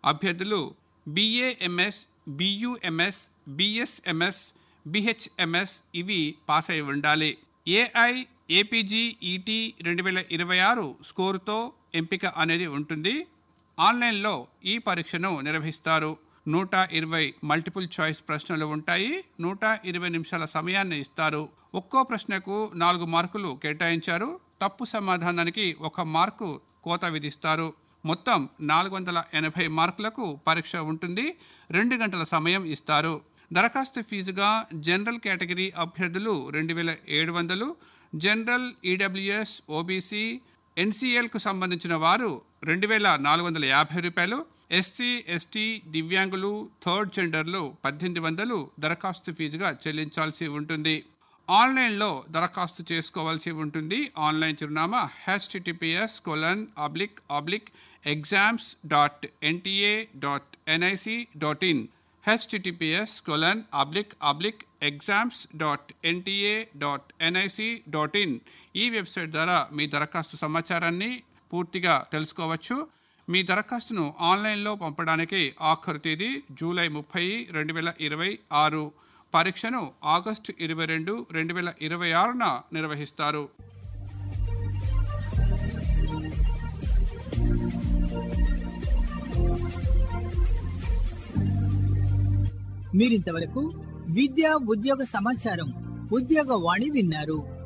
అభ్యర్థులు BAMS BUMS BSMS BHMS ఇవి pass అయి ఉండాలి ఏఐ ఏపీజీ ఈటీ రెండు వేల ఇరవై ఆరు స్కోరుతో ఎంపిక అనేది ఉంటుంది ఆన్లైన్లో ఈ పరీక్షను నిర్వహిస్తారు నూట ఇరవై మల్టిపుల్ చాయిస్ ప్రశ్నలు ఉంటాయి నూట ఇరవై నిమిషాల సమయాన్ని ఇస్తారు ఒక్కో ప్రశ్నకు నాలుగు మార్కులు కేటాయించారు తప్పు సమాధానానికి ఒక మార్కు కోత విధిస్తారు మొత్తం నాలుగు వందల ఎనభై మార్కులకు పరీక్ష ఉంటుంది రెండు గంటల సమయం ఇస్తారు దరఖాస్తు ఫీజుగా జనరల్ కేటగిరీ అభ్యర్థులు రెండు వేల ఏడు వందలు జనరల్ ఈడబ్ల్యూఎస్ ఓబీసీ ఎన్సీఎల్కు సంబంధించిన వారు రెండు వేల నాలుగు వందల యాభై రూపాయలు ఎస్సీ ఎస్టీ దివ్యాంగులు థర్డ్ జెండర్లు పద్దెనిమిది వందలు దరఖాస్తు ఫీజుగా చెల్లించాల్సి ఉంటుంది ఆన్లైన్లో దరఖాస్తు చేసుకోవాల్సి ఉంటుంది ఆన్లైన్ చిరునామా HTTPS colon oblique oblique exams dot NTA dot NIC dot in HTTPS colon oblique oblique exams dot NTA dot NIC dot in ఈ వెబ్సైట్ ద్వారా మీ దరఖాస్తు సమాచారాన్ని పూర్తిగా తెలుసుకోవచ్చు మీ దరఖాస్తును ఆన్లైన్లో పంపడానికి ఆఖరు తేదీ జూలై ముప్పై రెండు వేల ఇరవై ఆరు పరీక్షను ఆగస్టు ఇరవై రెండు రెండు వేల ఇరవై ఆరున నిర్వహిస్తారు మీరింతవరకు విద్యా ఉద్యోగ సమాచారం ఉద్యోగ వాణి విన్నారు